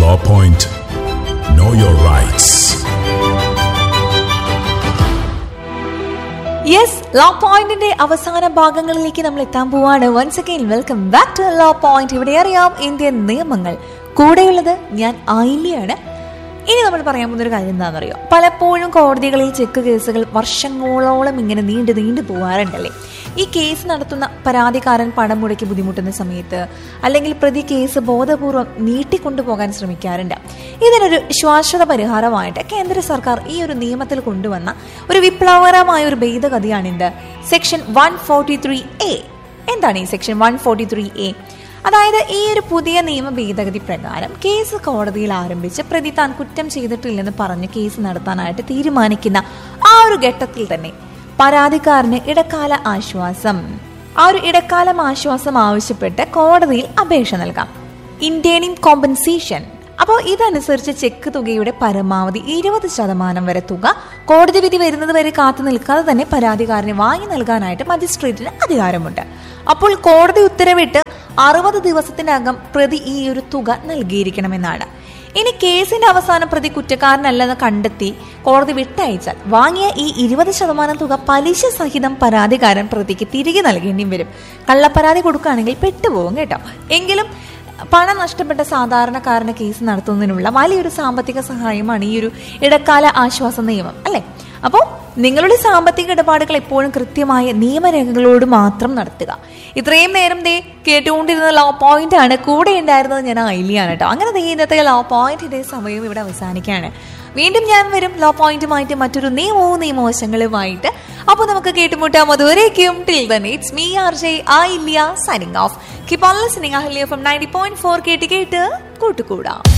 Law Point. Know your rights. Yes law പോയിന്റിന്റെ അവസാന ഭാഗങ്ങളിലേക്ക് നമ്മൾ എത്താൻ പോവാണ് once again welcome back to law point ഇവിടെ അറിയാം ഇന്ത്യൻ നിയമങ്ങൾ കൂടെയുള്ളത് ഞാൻ ആയില്യാണ് ഇനി നമ്മൾ പറയാൻ പോകുന്ന ഒരു കാര്യം എന്താണെന്നറിയോ പലപ്പോഴും കോടതികളിൽ ചെക്ക് കേസുകൾ വർഷങ്ങളോളം ഇങ്ങനെ നീണ്ടു നീണ്ടു പോകാറുണ്ടല്ലേ ഈ കേസ് നടത്തുന്ന പരാതിക്കാരൻ പണം മുടക്കി ബുദ്ധിമുട്ടുന്ന സമയത്ത് അല്ലെങ്കിൽ പ്രതി കേസ് ബോധപൂർവം നീട്ടിക്കൊണ്ടുപോകാൻ ശ്രമിക്കാറുണ്ട് ഇതിനൊരു ശാശ്വത പരിഹാരമായിട്ട് കേന്ദ്ര സർക്കാർ ഈ ഒരു നിയമത്തിൽ കൊണ്ടുവന്ന ഒരു വിപ്ലവകരമായ ഒരു ഭേദഗതിയാണിത് section one forty three A എന്താണ് ഈ section one forty three A അതായത് ഈ ഒരു പുതിയ നിയമ ഭേദഗതി പ്രകാരം കേസ് കോടതിയിൽ ആരംഭിച്ച് പ്രതി താൻ കുറ്റം ചെയ്തിട്ടില്ലെന്ന് പറഞ്ഞ് കേസ് നടത്താനായിട്ട് തീരുമാനിക്കുന്ന ആ ഒരു ഘട്ടത്തിൽ തന്നെ പരാതിക്കാരന് ഇടക്കാല ആശ്വാസം ആ ഒരു ഇടക്കാലം ആശ്വാസം ആവശ്യപ്പെട്ട് കോടതിയിൽ അപേക്ഷ നൽകാം ഇന്റേണിംഗ് കോമ്പൻസേഷൻ അപ്പോൾ ഇതനുസരിച്ച് ചെക്ക് തുകയുടെ പരമാവധി ഇരുപത് ശതമാനം വരെ തുക കോടതി വിധി വരുന്നത് വരെ കാത്തു നിൽക്കാതെ തന്നെ പരാതിക്കാരന് വാങ്ങി നൽകാനായിട്ട് മജിസ്ട്രേറ്റിന് അധികാരമുണ്ട് അപ്പോൾ കോടതി ഉത്തരവിട്ട് അറുപത് ദിവസത്തിനകം പ്രതി ഈ ഒരു തുക നൽകിയിരിക്കണമെന്നാണ് ഇനി കേസിന്റെ അവസാനം പ്രതി കുറ്റക്കാരനല്ലെന്ന് കണ്ടെത്തി കോടതി വിട്ടയച്ചാൽ വാങ്ങിയ ഈ ഇരുപത് ശതമാനം തുക പലിശ സഹിതം പരാതിക്കാരൻ പ്രതിക്ക് തിരികെ നൽകേണ്ടിയും വരും കള്ളപ്പരാതി കൊടുക്കുകയാണെങ്കിൽ പെട്ടുപോകും കേട്ടോ എങ്കിലും പണം നഷ്ടപ്പെട്ട സാധാരണക്കാരന് കേസ് നടത്തുന്നതിനുള്ള വലിയൊരു സാമ്പത്തിക സഹായമാണ് ഈ ഒരു ഇടക്കാല ആശ്വാസ നിയമം അല്ലെ അപ്പോൾ നിങ്ങളുടെ സാമ്പത്തിക ഇടപാടുകൾ എപ്പോഴും കൃത്യമായ നിയമരേഖകളോട് മാത്രം നടത്തുക ഇത്രയും നേരം ദേ കേട്ടുകൊണ്ടിരുന്ന ലോ പോയിന്റ് ആണ് കൂടെ ഉണ്ടായിരുന്നത് ഞാൻ ഐലിയാണ് കേട്ടോ അങ്ങനെ ദേ ഇന്നത്തെ ലോ പോയിന്റ് ഇതേ സമയം ഇവിടെ അവസാനിക്കുകയാണ് വീണ്ടും ഞാൻ വരും ലോ പോയിന്റുമായിട്ട് മറ്റൊരു നിയമവും നിയമവശങ്ങളുമായിട്ട് അപ്പോൾ നമുക്ക് കേട്ടുമുട്ടാം അതുവരേക്കും till then it's me R J ആ ഇല്ലിയ signing off keep on listening Ahalya from ninety point four കേട്ട് കേട്ട് കൂട്ടുകൂടാം